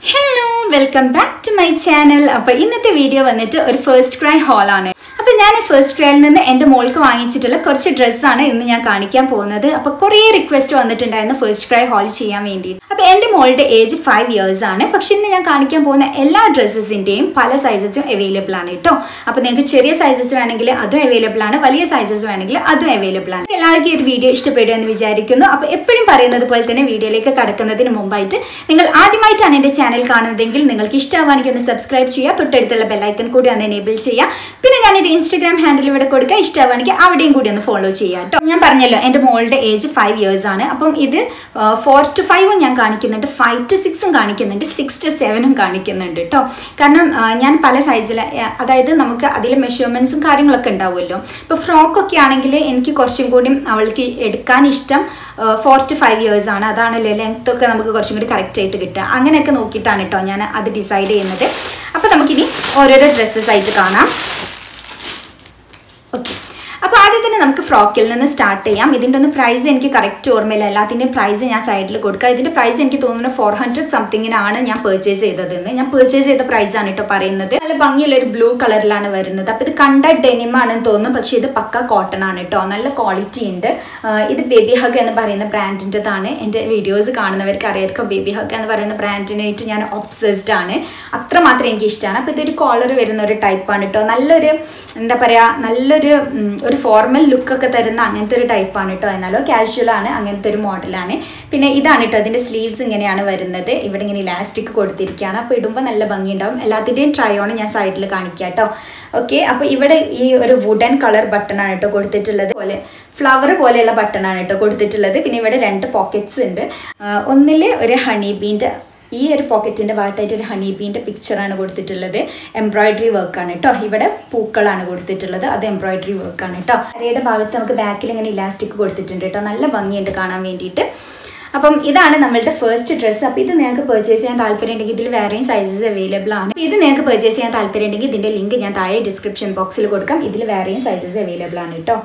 Hello welcome back to my channel അപ്പോൾ ഇന്നത്തെ video വന്നിട്ട് ഒരു ഫസ്റ്റ് ക്രൈ ഹാളാണ് അപ്പോൾ ഞാൻ ഫസ്റ്റ് ക്രൈയിൽ നിന്ന് എൻ്റെ മോൾക്ക് വാങ്ങിച്ചിട്ടുള്ള കുറച്ച് ഡ്രസ്സാണ് ഇന്ന് ഞാൻ കാണിക്കാൻ പോകുന്നത് അപ്പോൾ കുറേ റിക്വസ്റ്റ് വന്നിട്ടുണ്ടായിരുന്നു ഫസ്റ്റ് ക്രൈ ഹാൾ ചെയ്യാൻ വേണ്ടി അപ്പോൾ എൻ്റെ മോളുടെ ഏജ് ഫൈവ് ഇയേഴ്സ് ആണ് പക്ഷെ ഇന്ന് ഞാൻ കാണിക്കാൻ പോകുന്ന എല്ലാ ഡ്രസ്സസിൻ്റെയും പല സൈസസും അവൈലബിൾ ആണ് കേട്ടോ അപ്പോൾ നിങ്ങൾക്ക് ചെറിയ സൈസസ് വേണമെങ്കിൽ അതും അവൈലബിൾ ആണ് വലിയ സൈസസ് വേണമെങ്കിൽ അതും അവൈലബിൾ ആണ് എല്ലാവർക്കും ഈ ഒരു വീഡിയോ ഇഷ്ടപ്പെടുമെന്ന് വിചാരിക്കുന്നു അപ്പോൾ എപ്പോഴും പറയുന്നത് പോലെ തന്നെ വീഡിയോയിലേക്ക് കടക്കുന്നതിന് മുമ്പായിട്ട് നിങ്ങൾ ആദ്യമായിട്ടാണ് എൻ്റെ ചാനൽ കാണുന്നതെങ്കിൽ നിങ്ങൾക്ക് ഇഷ്ടമാണെങ്കിൽ ഒന്ന് സബ്സ്ക്രൈബ് ചെയ്യുക തൊട്ടടുത്തുള്ള ബെല്ലൈക്കൺ കൂടി ഒന്ന് എനേബിൾ ചെയ്യുക പിന്നെ ഞാൻ എൻ്റെ ഇൻസ്റ്റാഗ്രാം ഹാൻഡിൽ ഇവിടെ കൊടുക്കുക ഇഷ്ടമാണെങ്കിൽ അവിടെയും കൂടി ഒന്ന് ഫോളോ ചെയ്യുക കേട്ടോ ഞാൻ പറഞ്ഞല്ലോ എൻ്റെ മോളുടെ ഏജ് ഫൈവ് ഇയേഴ്സ് ആണ് അപ്പം ഇത് ഫോർ ടു ഫൈവും ഞാൻ കാണിക്കുന്നുണ്ട് ഫൈവ് ടു സിക്സും കാണിക്കുന്നുണ്ട് സിക്സ് ടു സെവനും കാണിക്കുന്നുണ്ട് കേട്ടോ കാരണം ആ, ഞാൻ പല സൈസിൽ അതായത് നമുക്ക് അതിൽ മെഷർമെൻറ്റ്സും കാര്യങ്ങളൊക്കെ ഉണ്ടാവുമല്ലോ ഇപ്പോൾ ഫ്രോക്കൊക്കെ ആണെങ്കിൽ എനിക്ക് കുറച്ചും കൂടി അവൾക്ക് എടുക്കാൻ ഇഷ്ടം ഫോർ ടു ഫൈവ് ഇയേഴ്സ് ആണ് അതാണല്ലോ ലെങ്ത് ഒക്കെ നമുക്ക് കുറച്ചും കൂടി കറക്റ്റ് ആയിട്ട് കിട്ടുക അങ്ങനെയൊക്കെ നോക്കിയിട്ടാണ് കേട്ടോ ഞാൻ അത് ഡിസൈഡ് ചെയ്യുന്നത് അപ്പോൾ നമുക്കിനി ഓരോരോ ഡ്രസ്സസ് ആയിട്ട് കാണാം ഓക്കെ അപ്പോൾ ആദ്യം തന്നെ നമുക്ക് ഫ്രോക്കിൽ നിന്ന് സ്റ്റാർട്ട് ചെയ്യാം ഇതിൻ്റെ ഒന്ന് പ്രൈസ് എനിക്ക് കറക്റ്റ് ഓർമ്മയില്ല എല്ലാത്തിൻ്റെയും പ്രൈസ് ഞാൻ സൈഡിൽ കൊടുക്കുക ഇതിൻ്റെ പ്രൈസ് എനിക്ക് തോന്നുന്നു ഫോർ ഹൺഡ്രഡ് സംതിങ്ങിനാണ് ഞാൻ പർച്ചേസ് ചെയ്തതെന്ന് ഞാൻ പർച്ചേസ് ചെയ്ത പ്രൈസ് ആണ് കേട്ടോ പറയുന്നത് നല്ല ഭംഗിയുള്ള ഒരു ബ്ലൂ കളറിലാണ് വരുന്നത് അപ്പോൾ ഇത് കണ്ട ഡെനിം ആണെന്ന് തോന്നുന്നു പക്ഷേ ഇത് പക്ക കോട്ടൺ ആണ് കേട്ടോ നല്ല ക്വാളിറ്റി ഉണ്ട് ആഹ് ഇത് ബേബി ഹഗ് എന്ന് പറയുന്ന ബ്രാൻഡിൻ്റെതാണ് എൻ്റെ വീഡിയോസ് കാണുന്നവർക്ക് അറിയായിരിക്കും ബേബി ഹഗ് എന്ന് പറയുന്ന ബ്രാൻഡിനായിട്ട് ഞാൻ ഒബ്സസ്ഡ് ആണ് അത്രമാത്രം എനിക്ക് ഇഷ്ടമാണ് അപ്പോൾ ഇതൊരു കോളർ വരുന്ന ഒരു ടൈപ്പാണ് കേട്ടോ നല്ലൊരു എന്താ പറയുക നല്ലൊരു ഉം, ഒരു ഫോർമൽ ലുക്കൊക്കെ തരുന്ന അങ്ങനത്തെ ഒരു ടൈപ്പാണ് കേട്ടോ എന്നാലോ കാഷ്വൽ ആണ് അങ്ങനത്തെ ഒരു മോഡലാണ് പിന്നെ ഇതാണ് കേട്ടോ അതിൻ്റെ സ്ലീവ്സ് ഇങ്ങനെയാണ് വരുന്നത് ഇവിടെ ഇങ്ങനെ ഇലാസ്റ്റിക് കൊടുത്തിരിക്കുകയാണ് അപ്പോൾ ഇടുമ്പോൾ നല്ല ഭംഗിയുണ്ടാവും എല്ലാത്തിൻ്റെയും ട്രൈ ഓൺ ഞാൻ സൈഡിൽ കാണിക്കാം കേട്ടോ ഓക്കെ അപ്പോൾ ഇവിടെ ഈ ഒരു വുഡൻ കളർ ബട്ടൺ ആണ് കേട്ടോ കൊടുത്തിട്ടുള്ളത് പോലെ ഫ്ലവർ പോലെയുള്ള ബട്ടൺ ആണ് കേട്ടോ കൊടുത്തിട്ടുള്ളത് പിന്നെ ഇവിടെ രണ്ട് പോക്കറ്റ്സ് ഉണ്ട് ഒന്നിൽ ഒരു ഹണി ബീൻ്റെ ഈ ഒരു പോക്കറ്റിന്റെ ഭാഗത്തായിട്ട് ഒരു ഹണി ബീൻ്റെ പിക്ചറാണ് കൊടുത്തിട്ടുള്ളത് എംബ്രോയിഡറി വർക്കാണ് കേട്ടോ ഇവിടെ പൂക്കളാണ് കൊടുത്തിട്ടുള്ളത് അത് എംബ്രോയിഡറി വർക്കാണ് കേട്ടോ അരയുടെ ഭാഗത്ത് നമുക്ക് ബാക്കിൽ ഇങ്ങനെ ഇലാസ്റ്റിക് കൊടുത്തിട്ടുണ്ട് കേട്ടോ നല്ല ഭംഗിയുണ്ട് കാണാൻ വേണ്ടിയിട്ട് അപ്പം ഇതാണ് നമ്മളുടെ ഫസ്റ്റ് ഡ്രസ്സ് അപ്പോൾ ഇത് നിങ്ങൾക്ക് പർച്ചേസ് ചെയ്യാൻ താല്പര്യം ഉണ്ടെങ്കിൽ ഇതിൽ വേറെയും സൈസസ് അവൈലബിൾ ആണ് ഇത് നിങ്ങൾക്ക് പർച്ചേസ് ചെയ്യാൻ താല്പര്യം ഉണ്ടെങ്കിൽ ഇതിൻ്റെ ലിങ്ക് ഞാൻ താഴെ ഡിസ്ക്രിപ്ഷൻ ബോക്സിൽ കൊടുക്കാം ഇതിൽ വേറെയും സൈസസ് അവൈലബിൾ ആണ് കേട്ടോ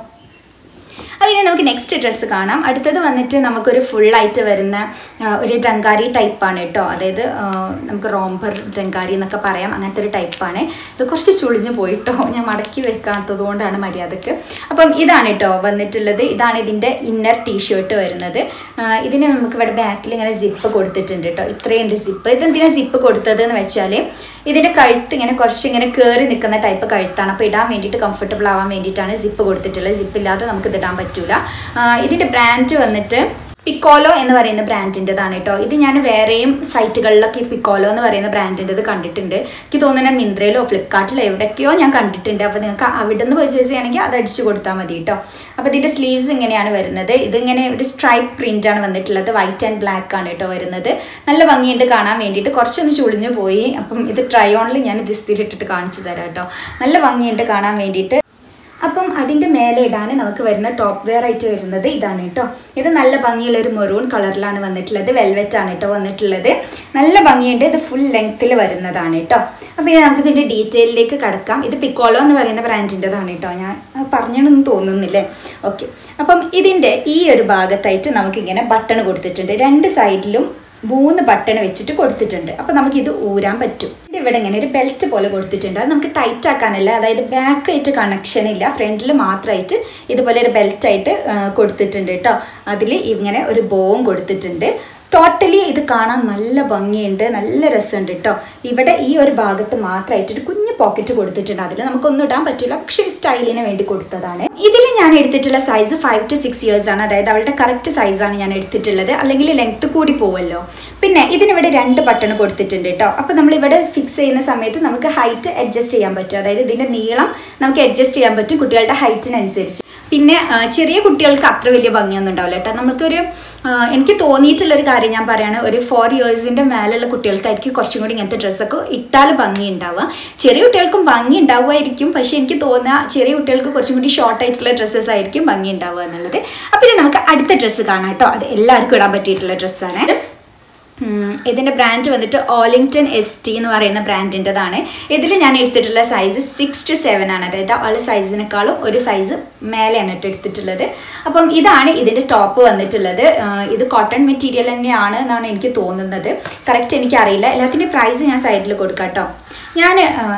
അപ്പോൾ ഇനി നമുക്ക് നെക്സ്റ്റ് ഡ്രസ്സ് കാണാം അടുത്തത് വന്നിട്ട് നമുക്കൊരു ഫുള്ളായിട്ട് വരുന്ന ആ, ഒരു ഡങ്കാരി ടൈപ്പാണ് കേട്ടോ അതായത് ആ, നമുക്ക് റോംബർ ഡങ്കാരി എന്നൊക്കെ പറയാം അങ്ങനത്തെ ഒരു ടൈപ്പാണ് ഇത് കുറച്ച് ചുളിഞ്ഞു പോയിട്ടോ ഞാൻ മടക്കി വെക്കാത്തത് കൊണ്ടാണ് മര്യാദക്ക് അപ്പം ഇതാണ് കേട്ടോ വന്നിട്ടുള്ളത് ഇതാണ് ഇതിൻ്റെ ഇന്നർ ടീഷർട്ട് വരുന്നത് ആ, ഇതിന് നമുക്ക് ഇവിടെ ബാക്കിൽ ഇങ്ങനെ സിപ്പ് കൊടുത്തിട്ടുണ്ട് കേട്ടോ ഇത്രയുണ്ട് സിപ്പ് ഇതെന്തിനാണ് സിപ്പ് കൊടുത്തത് എന്ന് വെച്ചാൽ ഇതിൻ്റെ കഴുത്ത് ഇങ്ങനെ കുറച്ച് ഇങ്ങനെ കയറി നിൽക്കുന്ന ടൈപ്പ് കഴുത്താണ് അപ്പോൾ ഇടാൻ വേണ്ടിയിട്ട് കംഫർട്ടബിൾ ആവാൻ വേണ്ടിയിട്ടാണ് സിപ്പ് കൊടുത്തിട്ടുള്ളത് സിപ്പ് ഇല്ലാതെ നമുക്ക് ഇത് ഇടാൻ പറ്റൂല ആ, ഇതിൻ്റെ ബ്രാൻഡ് വന്നിട്ട് പിക്കോലോ എന്ന് പറയുന്ന ബ്രാൻഡിൻ്റെതാണ് കേട്ടോ ഇത് ഞാൻ വേറെയും സൈറ്റുകളിലൊക്കെ ഈ പിക്കോലോ എന്ന് പറയുന്ന ബ്രാൻഡിൻ്റെത് കണ്ടിട്ടുണ്ട് എനിക്ക് തോന്നുന്നത് മിന്ത്രയിലോ ഫ്ലിപ്കാർട്ടിലോ എവിടെയൊക്കെയോ ഞാൻ കണ്ടിട്ടുണ്ട് അപ്പോൾ നിങ്ങൾക്ക് അവിടെ നിന്ന് പർച്ചേസ് ചെയ്യണമെങ്കിൽ അത് അടിച്ചു കൊടുത്താൽ മതി കേട്ടോ അപ്പോൾ ഇതിൻ്റെ സ്ലീവ്സ് ഇങ്ങനെയാണ് വരുന്നത് ഇതിങ്ങനെ ഒരു സ്ട്രൈപ്പ് പ്രിൻ്റ് ആണ് വന്നിട്ടുള്ളത് വൈറ്റ് ആൻഡ് ബ്ലാക്ക് ആണ് കേട്ടോ വരുന്നത് നല്ല ഭംഗിയുണ്ട് കാണാൻ വേണ്ടിയിട്ട് കുറച്ചൊന്ന് ചുളിഞ്ഞു പോയി അപ്പം ഇത് ട്രൈ ഓണിൽ ഞാൻ ഇത് ഇസ്തിരി ഇട്ടിട്ട് കാണിച്ചു തരാം കേട്ടോ നല്ല ഭംഗിയുണ്ട് കാണാൻ വേണ്ടിയിട്ട് അപ്പം അതിൻ്റെ മേലെ ഇടാൻ നമുക്ക് വരുന്ന ടോപ്പ് വെയർ ആയിട്ട് വരുന്നത് ഇതാണ് കേട്ടോ ഇത് നല്ല ഭംഗിയുള്ള ഒരു മെറൂൺ കളറിലാണ് വന്നിട്ടുള്ളത് വെൽവെറ്റ് ആണ് കേട്ടോ വന്നിട്ടുള്ളത് നല്ല ഭംഗിയുണ്ട് ഇത് ഫുൾ ലെങ്ത്തിൽ വരുന്നതാണ് കേട്ടോ അപ്പോൾ ഇത് നമുക്ക് ഇതിൻ്റെ ഡീറ്റെയിലേക്ക് കടക്കാം ഇത് പിക്കോളോ എന്ന് പറയുന്ന ബ്രാൻഡിൻ്റെതാണ് കേട്ടോ ഞാൻ പറഞ്ഞണമെന്ന് തോന്നുന്നില്ലേ ഓക്കെ അപ്പം ഇതിൻ്റെ ഈ ഒരു ഭാഗത്തായിട്ട് നമുക്കിങ്ങനെ ബട്ടൺ കൊടുത്തിട്ടുണ്ട് രണ്ട് സൈഡിലും മൂന്ന് ബട്ടൺ വെച്ചിട്ട് കൊടുത്തിട്ടുണ്ട് അപ്പോൾ നമുക്ക് ഇത് ഊരാൻ പറ്റും ഇത് ഇവിടെ ഇങ്ങനെ ഒരു ബെൽറ്റ് പോലെ കൊടുത്തിട്ടുണ്ട് അത് നമുക്ക് ടൈറ്റ് ആക്കാനല്ല അതായത് ബാക്ക് ആയിട്ട് കണക്ഷൻ ഇല്ല ഫ്രണ്ടിൽ മാത്രമായിട്ട് ഇതുപോലെ ഒരു ബെൽറ്റ് ആയിട്ട് ആ, കൊടുത്തിട്ടുണ്ട് കേട്ടോ അതിൽ ഇങ്ങനെ ഒരു ബോവും കൊടുത്തിട്ടുണ്ട് ടോട്ടലി ഇത് കാണാൻ നല്ല ഭംഗിയുണ്ട് നല്ല രസമുണ്ട് കേട്ടോ ഇവിടെ ഈ ഒരു ഭാഗത്ത് മാത്രമായിട്ട് ഒരു കുഞ്ഞു പോക്കറ്റ് കൊടുത്തിട്ടുണ്ട് അതിൽ നമുക്കൊന്നും ഇടാൻ പറ്റില്ല പക്ഷെ ഒരു സ്റ്റൈലിന് വേണ്ടി കൊടുത്തതാണ് ഇതിൽ ഞാൻ എടുത്തിട്ടുള്ള size five two six years ആണ് അതായത് അവളുടെ കറക്റ്റ് സൈസാണ് ഞാൻ എടുത്തിട്ടുള്ളത് അല്ലെങ്കിൽ ലെങ്ത് കൂടി പോവല്ലോ പിന്നെ ഇതിനിവിടെ രണ്ട് ബട്ടൺ കൊടുത്തിട്ടുണ്ട് കേട്ടോ അപ്പോൾ നമ്മൾ ഇവിടെ ഫിക്സ് ചെയ്യുന്ന സമയത്ത് നമുക്ക് ഹൈറ്റ് അഡ്ജസ്റ്റ് ചെയ്യാൻ പറ്റും അതായത് ഇതിൻ്റെ നീളം നമുക്ക് അഡ്ജസ്റ്റ് ചെയ്യാൻ പറ്റും കുട്ടികളുടെ ഹൈറ്റിനനുസരിച്ച് പിന്നെ ആ, ചെറിയ കുട്ടികൾക്ക് അത്ര വലിയ ഭംഗിയൊന്നും ഉണ്ടാവില്ല കേട്ടോ നമുക്കൊരു ആ, എനിക്ക് തോന്നിയിട്ടുള്ളൊരു കാര്യം ഞാൻ പറയാണ് ഒരു ഫോർ ഇയേഴ്സിൻ്റെ മേലുള്ള കുട്ടികൾക്കായിരിക്കും കുറച്ചും കൂടി ഇങ്ങനത്തെ ഡ്രസ്സൊക്കെ ഇട്ടാൽ ഭംഗി ഉണ്ടാവുക ചെറിയ കുട്ടികൾക്കും ഭംഗി ഉണ്ടാവുമായിരിക്കും പക്ഷെ എനിക്ക് തോന്നുക ചെറിയ കുട്ടികൾക്ക് കുറച്ചും കൂടി ഷോർട്ട് ആയിട്ടുള്ള ഡ്രസ്സസ് ആയിരിക്കും ഭംഗി ഉണ്ടാവുക എന്നുള്ളത് അപ്പോൾ ഇനി നമുക്ക് അടുത്ത ഡ്രസ്സ് കാണാം കേട്ടോ അത് എല്ലാവർക്കും ഇടാൻ പറ്റിയിട്ടുള്ള ഡ്രസ്സാണ് ഉം, ഇതിന്റെ ബ്രാൻഡ് വന്നിട്ട് ഓലിംഗ്ടൺ എസ് ടി എന്ന് പറയുന്ന ബ്രാൻഡിൻ്റെതാണ് ഇതിൽ ഞാൻ എടുത്തിട്ടുള്ള സൈസ് സിക്സ് ടു സെവൻ ആണ് അതായത് അവളുടെ സൈസിനേക്കാളും ഒരു സൈസ് മേലെയാണ് കേട്ടോ എടുത്തിട്ടുള്ളത് അപ്പം ഇതാണ് ഇതിന്റെ ടോപ്പ് വന്നിട്ടുള്ളത് ആ, ഇത് കോട്ടൺ മെറ്റീരിയൽ തന്നെയാണ് എന്നാണ് എനിക്ക് തോന്നുന്നത് കറക്റ്റ് എനിക്കറിയില്ല എല്ലാത്തിൻ്റെ പ്രൈസ് ഞാൻ സൈഡിൽ കൊടുക്കാം കേട്ടോ ഞാൻ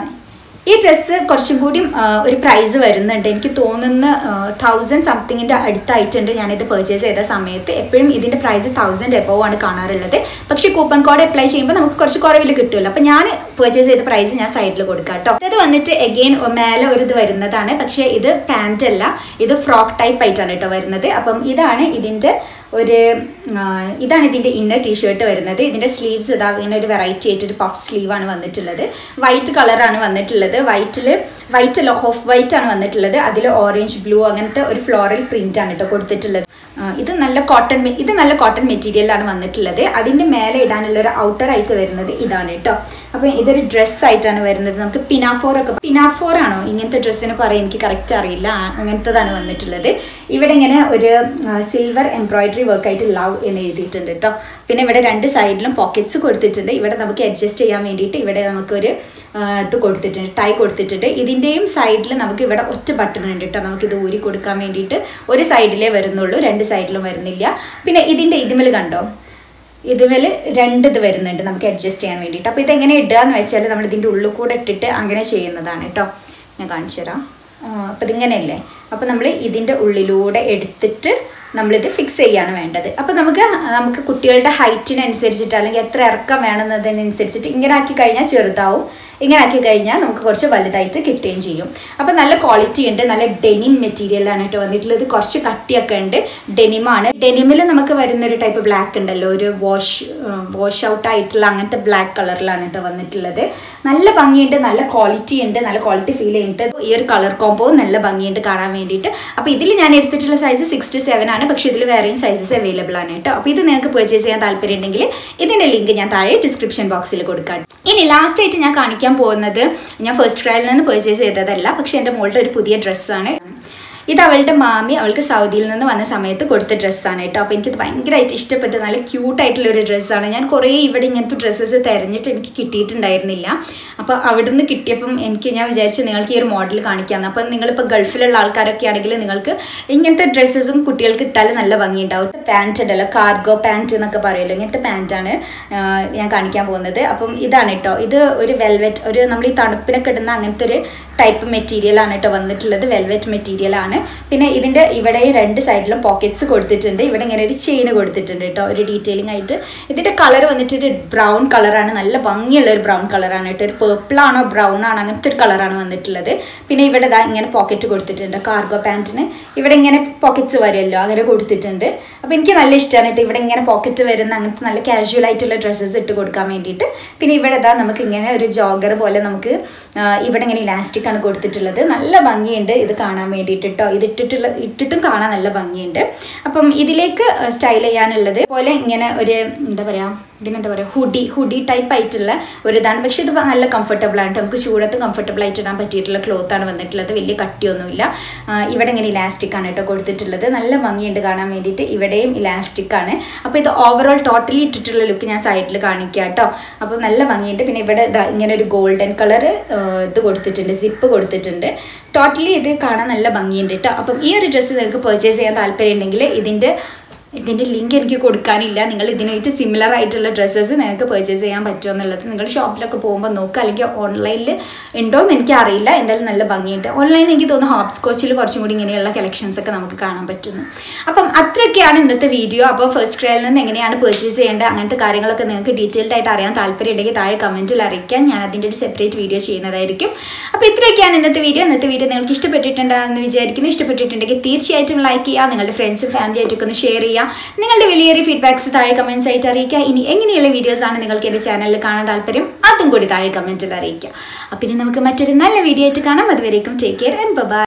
ഈ ഡ്രസ്സ് കുറച്ചും കൂടി ആ, ഒരു പ്രൈസ് വരുന്നുണ്ട് എനിക്ക് തോന്നുന്ന തൗസൻഡ് സംതിങ്ങിൻ്റെ അടുത്തായിട്ടുണ്ട് ഞാനിത് പർച്ചേസ് ചെയ്ത സമയത്ത് എപ്പോഴും ഇതിൻ്റെ പ്രൈസ് തൗസൻഡ് എബോവ് ആണ് കാണാറുള്ളത് പക്ഷേ കൂപ്പൺ കോഡ് അപ്ലൈ ചെയ്യുമ്പോൾ നമുക്ക് കുറച്ച് കുറവിൽ കിട്ടുമല്ലോ അപ്പം ഞാൻ പർച്ചേസ് ചെയ്ത പ്രൈസ് ഞാൻ സൈഡിൽ കൊടുക്കാം കേട്ടോ ഇത് വന്നിട്ട് എഗെയിൻ മേലെ ഒരു ഇത് വരുന്നതാണ് പക്ഷേ ഇത് പാൻറ് അല്ല ഇത് ഫ്രോക്ക് ടൈപ്പ് ആയിട്ടാണ് കേട്ടോ വരുന്നത് അപ്പം ഇതാണ് ഇതിൻ്റെ ഒരു ആ, ഇതാണ് ഇതിൻ്റെ ഇന്നർ ടീഷർട്ട് വരുന്നത് ഇതിൻ്റെ സ്ലീവ്സ് ഇതാ ഇങ്ങനെ ഒരു വെറൈറ്റി ആയിട്ട് ഒരു പഫ് സ്ലീവ് ആണ് വന്നിട്ടുള്ളത് വൈറ്റ് കളറാണ് വന്നിട്ടുള്ളത് വൈറ്റിൽ വൈറ്റ് അല്ല ഓഫ് വൈറ്റ് ആണ് വന്നിട്ടുള്ളത് അതിൽ ഓറഞ്ച് ബ്ലൂ അങ്ങനത്തെ ഒരു ഫ്ലോറൽ പ്രിന്റ് ആണ് കേട്ടോ കൊടുത്തിട്ടുള്ളത് ആ, ഇത് നല്ല കോട്ടൺ ഇത് നല്ല കോട്ടൺ മെറ്റീരിയലാണ് വന്നിട്ടുള്ളത് അതിൻ്റെ മേലെ ഇടാനുള്ള ഒരു ഔട്ടർ ആയിട്ട് വരുന്നത് ഇതാണ് കേട്ടോ അപ്പം ഇതൊരു ഡ്രസ്സ് ആയിട്ടാണ് വരുന്നത് നമുക്ക് പിനാഫോർ ഒക്കെ പിനാഫോർ ആണോ ഇങ്ങനത്തെ ഡ്രസ്സിന് പറയാൻ എനിക്ക് കറക്റ്റ് അറിയില്ല ആ, അങ്ങനത്തതാണ് വന്നിട്ടുള്ളത് ഇവിടെ ഇങ്ങനെ ഒരു സിൽവർ എംബ്രോയിഡറി വർക്ക് ആയിട്ട് ലവ് എന്ന് എഴുതിയിട്ടുണ്ട് കേട്ടോ പിന്നെ ഇവിടെ രണ്ട് സൈഡിലും പോക്കറ്റ്സ് കൊടുത്തിട്ടുണ്ട് ഇവിടെ നമുക്ക് അഡ്ജസ്റ്റ് ചെയ്യാൻ വേണ്ടിയിട്ട് ഇവിടെ നമുക്കൊരു ആ, ഇത് കൊടുത്തിട്ടുണ്ട് ടൈ കൊടുത്തിട്ടുണ്ട് ഇതിൻ്റെയും സൈഡിൽ നമുക്ക് ഇവിടെ ഒറ്റ ബട്ടൺ ഉണ്ട് കേട്ടോ നമുക്ക് ഇത് ഊരി കൊടുക്കാൻ വേണ്ടിയിട്ട് ഒരു സൈഡിലേ വരുന്നുള്ളൂ രണ്ട് സൈഡിലും വരുന്നില്ല പിന്നെ ഇതിൻ്റെ ഇതിമേൽ കണ്ടോ ഇതിമേൽ രണ്ട് ഇത് വരുന്നുണ്ട് നമുക്ക് അഡ്ജസ്റ്റ് ചെയ്യാൻ വേണ്ടിയിട്ട് അപ്പോൾ ഇതെങ്ങനെ ഇടുക എന്ന് വെച്ചാൽ നമ്മൾ ഇതിൻ്റെ ഉള്ളിൽ കൂടെ ഇട്ടിട്ട് അങ്ങനെ ചെയ്യുന്നതാണ് കേട്ടോ ഞാൻ കാണിച്ചു തരാം അപ്പോൾ ഇതിങ്ങനെയല്ലേ അപ്പോൾ നമ്മൾ ഇതിൻ്റെ ഉള്ളിലൂടെ എടുത്തിട്ട് നമ്മളിത് ഫിക്സ് ചെയ്യാണ് വേണ്ടത് അപ്പോൾ നമുക്ക് നമുക്ക് കുട്ടികളുടെ ഹൈറ്റിനനുസരിച്ചിട്ട് അല്ലെങ്കിൽ എത്ര ഇറക്കം വേണമെന്നതിനനുസരിച്ചിട്ട് ഇങ്ങനെ ആക്കി കഴിഞ്ഞാൽ ചെറുതാവും ഇങ്ങനെ ആക്കി കഴിഞ്ഞാൽ നമുക്ക് കുറച്ച് വലുതായിട്ട് കിട്ടുകയും ചെയ്യും അപ്പോൾ നല്ല ക്വാളിറ്റി ഉണ്ട് നല്ല ഡെനിം മെറ്റീരിയലാണ് കേട്ടോ വന്നിട്ടുള്ളത് കുറച്ച് കട്ടിയൊക്കെ ഉണ്ട് ഡെനിമാണ് ഡെനിമിൽ നമുക്ക് വരുന്ന ഒരു ടൈപ്പ് ബ്ലാക്ക് ഉണ്ടല്ലോ ഒരു വാഷ് വാഷ് ഔട്ട് ആയിട്ടുള്ള അങ്ങനത്തെ ബ്ലാക്ക് കളറിലാണ് കേട്ടോ വന്നിട്ടുള്ളത് നല്ല ഭംഗിയുണ്ട് നല്ല ക്വാളിറ്റി ഉണ്ട് നല്ല ക്വാളിറ്റി ഫീൽ ചെയ്യുന്നുണ്ട് ഈ ഒരു കളർ കോമ്പോ നല്ല ഭംഗിയുണ്ട് കാണാൻ വേണ്ടിയിട്ട് അപ്പോൾ ഇതിൽ ഞാൻ എടുത്തിട്ടുള്ള സൈസ് സിക്സ് ടു സെവൻ ആണ് പക്ഷേ ഇതിൽ വേറെയും സൈസസ് അവൈലബിൾ ആണ് കേട്ടോ അപ്പോൾ ഇത് നിങ്ങൾക്ക് പർച്ചേസ് ചെയ്യാൻ താല്പര്യം ഉണ്ടെങ്കിൽ ഇതിൻ്റെ ലിങ്ക് ഞാൻ താഴെ ഡിസ്ക്രിപ്ഷൻ ബോക്സിൽ കൊടുക്കാം ഇനി ലാസ്റ്റ് ആയിട്ട് ഞാൻ കാണിക്കാൻ പോകുന്നത് ഞാൻ ഫസ്റ്റ് ക്രൈയിൽ നിന്ന് പർച്ചേസ് ചെയ്തതല്ല പക്ഷേ എൻ്റെ മോളുടെ ഒരു പുതിയ ഡ്രസ്സാണ് ഇത് അവളുടെ മാമി അവൾക്ക് സൗദിയിൽ നിന്ന് വന്ന സമയത്ത് കൊടുത്ത ഡ്രസ്സാണ് കേട്ടോ അപ്പോൾ എനിക്കിത് ഭയങ്കരമായിട്ട് ഇഷ്ടപ്പെട്ട് നല്ല ക്യൂട്ടായിട്ടുള്ള ഒരു ഡ്രസ്സാണ് ഞാൻ കുറേ ഇവിടെ ഇങ്ങനത്തെ ഡ്രസ്സസ് തിരഞ്ഞിട്ട് എനിക്ക് കിട്ടിയിട്ടുണ്ടായിരുന്നില്ല അപ്പോൾ അവിടുന്ന് കിട്ടിയപ്പം എനിക്ക് ഞാൻ വിചാരിച്ചു നിങ്ങൾക്ക് ഈ ഒരു മോഡൽ കാണിക്കാമെന്ന് അപ്പം നിങ്ങളിപ്പോൾ ഗൾഫിലുള്ള ആൾക്കാരൊക്കെ ആണെങ്കിൽ നിങ്ങൾക്ക് ഇങ്ങനത്തെ ഡ്രസ്സസും കുട്ടികൾക്ക് ഇട്ടാൽ നല്ല ഭംഗിയുണ്ടാവും പാൻറ് ഉണ്ടല്ലോ കാർഗോ പാൻറ് എന്നൊക്കെ പറയുമല്ലോ ഇങ്ങനത്തെ പാൻറ്റാണ് ഞാൻ കാണിക്കാൻ പോകുന്നത് അപ്പം ഇതാണ് കേട്ടോ ഇത് ഒരു വെൽവെറ്റ് ഒരു നമ്മൾ ഈ തണുപ്പിനൊക്കെ ഇടുന്ന അങ്ങനത്തെ ഒരു ടൈപ്പ് മെറ്റീരിയലാണ് കേട്ടോ വന്നിട്ടുള്ളത് വെൽവെറ്റ് മെറ്റീരിയലാണ് പിന്നെ ഇതിൻ്റെ ഇവിടെ രണ്ട് സൈഡിലും പോക്കറ്റ്സ് കൊടുത്തിട്ടുണ്ട് ഇവിടെ ഇങ്ങനെ ഒരു ചെയിൻ കൊടുത്തിട്ടുണ്ട് കേട്ടോ ഒരു ഡീറ്റെയിലിംഗ് ആയിട്ട് ഇതിൻ്റെ കളർ വന്നിട്ട് ഒരു ബ്രൗൺ കളറാണ് നല്ല ഭംഗിയുള്ള ഒരു ബ്രൗൺ കളറാണ് കേട്ടോ ഒരു പേർപ്പിൾ ആണോ ബ്രൗൺ ആണോ അങ്ങനത്തെ ഒരു കളറാണ് വന്നിട്ടുള്ളത് പിന്നെ ഇവിടെ ദാ ഇങ്ങനെ പോക്കറ്റ് കൊടുത്തിട്ടുണ്ട് കാർഗോ പാൻറ്റിന് ഇവിടെ ഇങ്ങനെ പോക്കറ്റ്സ് വരുമല്ലോ അങ്ങനെ കൊടുത്തിട്ടുണ്ട് അപ്പോൾ എനിക്ക് നല്ല ഇഷ്ടമാണ് കേട്ടോ ഇവിടെ ഇങ്ങനെ പോക്കറ്റ് വരുന്ന അങ്ങനത്തെ നല്ല കാഷ്വൽ ആയിട്ടുള്ള ഡ്രസ്സസ് ഇട്ട് കൊടുക്കാൻ വേണ്ടിയിട്ട് പിന്നെ ഇവിടെ ഇതാ നമുക്ക് ഇങ്ങനെ ഒരു ജോഗർ പോലെ നമുക്ക് ആ, ഇവിടെ ഇങ്ങനെ ഇലാസ്റ്റിക് ആണ് കൊടുത്തിട്ടുള്ളത് നല്ല ഭംഗിയുണ്ട് ഇത് കാണാൻ വേണ്ടിയിട്ട് കേട്ടോ ഇത് ഇട്ടിട്ടുള്ള ഇട്ടിട്ടും കാണാൻ നല്ല ഭംഗിയുണ്ട് അപ്പം ഇതിലേക്ക് സ്റ്റൈൽ ചെയ്യാനുള്ളത് പോലെ ഇങ്ങനെ ഒരു എന്താ പറയുക ഇതിനെന്താ പറയുക ഹുഡി ഹുഡി ടൈപ്പ് ആയിട്ടുള്ള ഒരു ഇതാണ് പക്ഷേ ഇത് നല്ല കംഫർട്ടബിൾ ആണ് ട്ടോ. നമുക്ക് ചൂടത്ത് കംഫർട്ടബിൾ ആയിട്ട് ഇടാൻ പറ്റിയിട്ടുള്ള ക്ലോത്ത് ആണ് വന്നിട്ടുള്ളത് വലിയ കട്ടിയൊന്നുമില്ല ആ, ഇവിടെ ഇങ്ങനെ ഇലാസ്റ്റിക് ആണ് കേട്ടോ കൊടുത്തിട്ടുള്ളത് നല്ല ഭംഗിയുണ്ട് കാണാൻ വേണ്ടിയിട്ട് ഇവിടെയും ഇലാസ്റ്റിക് ആണ് അപ്പോൾ ഇത് ഓവറോൾ ടോട്ടലി ഇട്ടിട്ടുള്ള ലുക്ക് ഞാൻ സൈഡിൽ കാണിക്കാം കേട്ടോ അപ്പോൾ നല്ല ഭംഗിയുണ്ട് പിന്നെ ഇവിടെ ദാ ഇങ്ങനെ ഒരു ഗോൾഡൻ കളർ ഇത് കൊടുത്തിട്ടുണ്ട് സിപ്പ് കൊടുത്തിട്ടുണ്ട് ടോട്ടലി ഇത് കാണാൻ നല്ല ഭംഗിയുണ്ട് കേട്ടോ അപ്പം ഈ ഒരു ഡ്രസ്സ് നിങ്ങൾക്ക് പർച്ചേസ് ചെയ്യാൻ താല്പര്യം ഉണ്ടെങ്കിൽ ഇതിൻ്റെ ഇതിൻ്റെ ലിങ്ക് എനിക്ക് കൊടുക്കാനില്ല നിങ്ങൾ ഇതിനായിട്ട് സിമിലർ ആയിട്ടുള്ള ഡ്രസ്സസ് നിങ്ങൾക്ക് പർച്ചേസ് ചെയ്യാൻ പറ്റുമോ എന്നുള്ളത് നിങ്ങൾ ഷോപ്പിലൊക്കെ പോകുമ്പോൾ നോക്കുക അല്ലെങ്കിൽ ഓൺലൈനിൽ ഉണ്ടോ എന്ന് എനിക്ക് അറിയില്ല എന്തായാലും നല്ല ഭംഗിയുണ്ട് ഓൺലൈനിൽ എനിക്ക് തോന്നുന്നു ഹോപ്പ് സ്കോച്ചിൽ കുറച്ചും കൂടി ഇങ്ങനെയുള്ള കളക്ഷൻസ് ഒക്കെ നമുക്ക് കാണാൻ പറ്റുന്നു അപ്പം അത്രയൊക്കെയാണ് ഇന്നത്തെ വീഡിയോ അപ്പോൾ ഫസ്റ്റ് ക്രൈയിൽ നിന്ന് എങ്ങനെയാണ് പർച്ചേസ് ചെയ്യേണ്ടത് അങ്ങനത്തെ കാര്യങ്ങളൊക്കെ നിങ്ങൾക്ക് ഡീറ്റെയിൽഡ് ആയിട്ട് അറിയാൻ താല്പര്യം ഉണ്ടെങ്കിൽ താഴെ കമൻറ്റിൽ അറിയിക്കാൻ ഞാൻ അതിൻ്റെ ഒരു സെപ്പറേറ്റ് വീഡിയോ ചെയ്യുന്നതായിരിക്കും അപ്പോൾ ഇത്രയൊക്കെയാണ് ഇന്നത്തെ വീഡിയോ ഇന്നത്തെ വീഡിയോ നിങ്ങൾക്ക് ഇഷ്ടപ്പെട്ടിട്ടുണ്ടെന്ന് വിചാരിക്കുന്നു ഇഷ്ടപ്പെട്ടിട്ടുണ്ടെങ്കിൽ തീർച്ചയായിട്ടും ലൈക്ക് ചെയ്യുക നിങ്ങളുടെ ഫ്രണ്ട്സും ഫാമിലി ആയിട്ടൊക്കെ ഒന്ന് ഷെയർ ചെയ്യുക നിങ്ങളുടെ വലിയേറിയ ഫീഡ്ബാക്സ് താഴെ കമൻസ് ആയിട്ട് അറിയിക്കുക ഇനി എങ്ങനെയുള്ള വീഡിയോസ് ആണ് നിങ്ങൾക്ക് എൻ്റെ ചാനലിൽ കാണാൻ താല്പര്യം അതും കൂടി താഴെ കമൻറ്റിൽ അറിയിക്കുക അപ്പം ഇനി നമുക്ക് മറ്റൊരു നല്ല വീഡിയോ ആയിട്ട് കാണാം അതുവരേക്കും ടേക്ക് കെയർ ആൻഡ് ബൈ